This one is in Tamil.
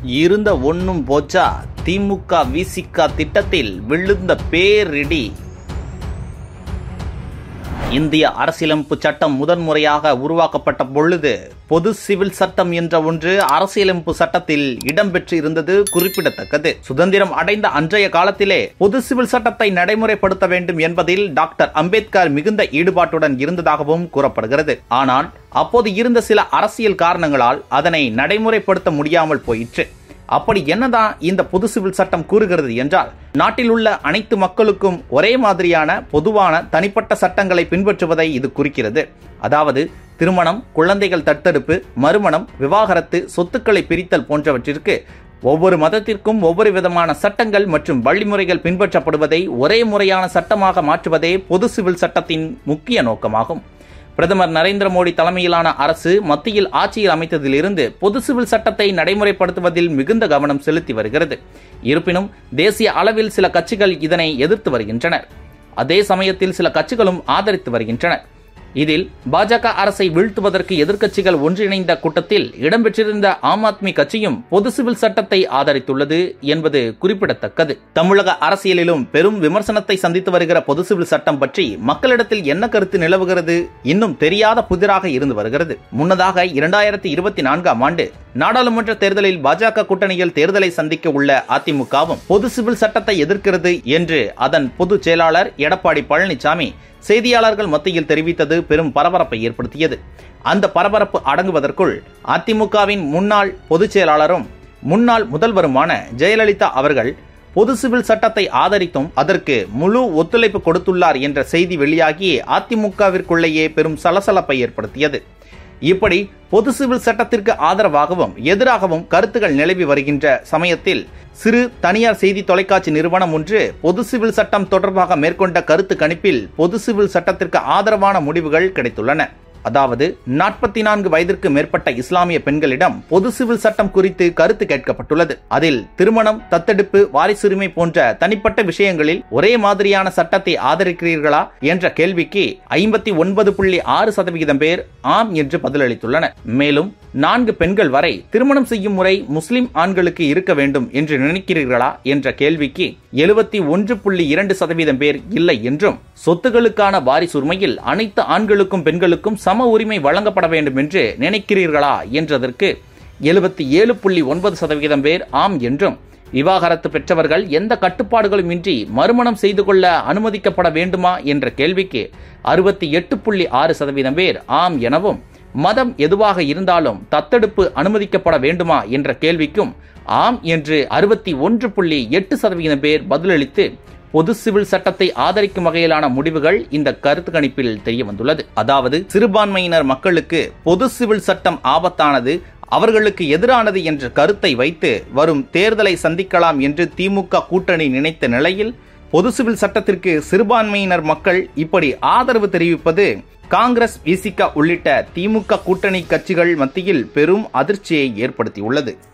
இருந்த ஒன்னும் போச்சா திமுக விசிக திட்டத்தில் விழுந்த பேரிடி இந்திய அரசியலமைப்பு சட்டம் முதன்முறையாக உருவாக்கப்பட்ட பொழுது பொது சிவில் சட்டம் என்ற ஒன்று அரசியலமைப்பு சட்டத்தில் இடம்பெற்று இருந்தது குறிப்பிடத்தக்கது சுதந்திரம் அடைந்த அன்றைய காலத்திலே பொது சிவில் சட்டத்தை நடைமுறைப்படுத்த வேண்டும் என்பதில் டாக்டர் அம்பேத்கர் மிகுந்த ஈடுபாட்டுடன் இருந்ததாகவும் கூறப்படுகிறது ஆனால் அப்போது இருந்த சில அரசியல் காரணங்களால் அதனை நடைமுறைப்படுத்த முடியாமல் போயிற்று அப்படி என்னதான் இந்த பொது சிவில் சட்டம் கூறுகிறது என்றால் நாட்டில் உள்ள அனைத்து மக்களுக்கும் ஒரே மாதிரியான பொதுவான தனிப்பட்ட சட்டங்களை பின்பற்றுவதை இது குறிக்கிறது அதாவது திருமணம் குழந்தைகள் தத்தெடுப்பு மறுமணம் விவாகரத்து சொத்துக்களை பிரித்தல் போன்றவற்றிற்கு ஒவ்வொரு மதத்திற்கும் ஒவ்வொரு விதமான சட்டங்கள் மற்றும் வழிமுறைகள் பின்பற்றப்படுவதை ஒரே முறையான சட்டமாக மாற்றுவதே பொது சிவில் சட்டத்தின் முக்கிய நோக்கமாகும் பிரதமர் நரேந்திர மோடி தலைமையிலான அரசு மத்தியில் ஆட்சியில் அமைத்ததிலிருந்து பொது சிவில் சட்டத்தை நடைமுறைப்படுத்துவதில் மிகுந்த கவனம் செலுத்தி வருகிறது இருப்பினும் தேசிய அளவில் சில கட்சிகள் இதனை எதிர்த்து வருகின்றனர் அதே சமயத்தில் சில கட்சிகளும் ஆதரித்து வருகின்றனர் இதில் பாஜக அரசை வீழ்த்துவதற்கு எதிர்க்கட்சிகள் ஒன்றிணைந்த கூட்டத்தில் இடம்பெற்றிருந்த ஆம் ஆத்மி கட்சியும் பொது சிவில் சட்டத்தை ஆதரித்துள்ளது என்பது குறிப்பிடத்தக்கது தமிழக அரசியலிலும் பெரும் விமர்சனத்தை சந்தித்து வருகிற பொது சிவில் சட்டம் பற்றி மக்களிடத்தில் என்ன கருத்து நிலவுகிறது இன்னும் தெரியாத புதிராக இருந்து வருகிறது முன்னதாக இரண்டாயிரத்தி இருபத்தி நான்காம் ஆண்டு நாடாளுமன்ற தேர்தலில் பாஜக கூட்டணியில் தேர்தலை சந்திக்க உள்ள அதிமுகவும் பொது சிவில் சட்டத்தை எதிர்க்கிறது என்று அதன் பொதுச் செயலாளர் எடப்பாடி பழனிசாமி செய்தியாளர்கள் மத்தியில் தெரிவித்தது பெரும் பரபரப்பை ஏற்படுத்தியது அந்த பரபரப்பு அடங்குவதற்குள் அதிமுகவின் முன்னாள் பொதுச் செயலாளரும் முன்னாள் முதல்வருமான ஜெயலலிதா அவர்கள் பொது சிவில் சட்டத்தை ஆதரித்தும் அதற்கு முழு ஒத்துழைப்பு கொடுத்துள்ளார் என்ற செய்தி வெளியாகி அதிமுகவிற்குள்ளேயே பெரும் சலசலப்பை ஏற்படுத்தியது இப்படி பொது சிவில் சட்டத்திற்கு ஆதரவாகவும் எதிராகவும் கருத்துகள் நிலவி வருகின்ற சமயத்தில் சிறு தனியார் செய்தி தொலைக்காட்சி நிறுவனம் ஒன்று பொது சிவில் சட்டம் தொடர்பாக மேற்கொண்ட கருத்து கணிப்பில் பொது சிவில் சட்டத்திற்கு ஆதரவான முடிவுகள் கிடைத்துள்ளன அதாவது நாற்பத்தி நான்கு வயதிற்கு மேற்பட்ட இஸ்லாமிய பெண்களிடம் பொது சிவில் சட்டம் குறித்து கருத்து கேட்கப்பட்டுள்ளது அதில் திருமணம் தத்தெடுப்பு வாரிசுரிமை போன்ற தனிப்பட்ட விஷயங்களில் ஒரே மாதிரியான சட்டத்தை ஆதரிக்கிறீர்களா என்ற கேள்விக்கு ஐம்பத்தி ஒன்பது புள்ளி ஆறு சதவிகிதம் பேர் ஆம் என்று பதிலளித்துள்ளனர் மேலும் நான்கு பெண்கள் வரை திருமணம் செய்யும் முறை முஸ்லிம் ஆண்களுக்கு இருக்க வேண்டும் என்று நினைக்கிறீர்களா என்ற கேள்விக்கு எழுபத்தி ஒன்று புள்ளி இரண்டு சதவீதம் பேர் இல்லை என்றும் சொத்துகளுக்கான வாரிசுரிமையில் அனைத்து ஆண்களுக்கும் பெண்களுக்கும் சம உரிமை வழங்கப்பட வேண்டும் என்று நினைக்கிறீர்களா என்றதற்கு எழுபத்தி ஏழு புள்ளி ஒன்பது சதவீதம் பேர் ஆம் என்றும் விவாகரத்து பெற்றவர்கள் எந்த கட்டுப்பாடுகளும் இன்றி மறுமணம் செய்து கொள்ள அனுமதிக்கப்பட வேண்டுமா என்ற கேள்விக்கு அறுபத்தி எட்டு புள்ளி ஆறு சதவீதம் பேர் ஆம் எனவும் மதம் எதுவாக இருந்தாலும் தத்தெடுப்பு அனுமதிக்கப்பட வேண்டுமா என்ற கேள்விக்கும் ஆம் என்று அறுபத்தி ஒன்று புள்ளி எட்டு சதவீதம் பேர் பதிலளித்து பொது சிவில் சட்டத்தை ஆதரிக்கும் வகையிலான முடிவுகள் இந்த கருத்து கணிப்பில் தெரிய வந்துள்ளது அதாவது சிறுபான்மையினர் மக்களுக்கு பொது சிவில் சட்டம் ஆபத்தானது அவர்களுக்கு எதிரானது என்ற கருத்தை வைத்து வரும் தேர்தலை சந்திக்கலாம் என்று திமுக கூட்டணி நினைத்த நிலையில் பொது சிவில் சட்டத்திற்கு சிறுபான்மையினர் மக்கள் இப்படி ஆதரவு தெரிவிப்பது காங்கிரஸ் விசிக உள்ளிட்ட திமுக கூட்டணி கட்சிகள் மத்தியில் பெரும் அதிர்ச்சியை ஏற்படுத்தியுள்ளது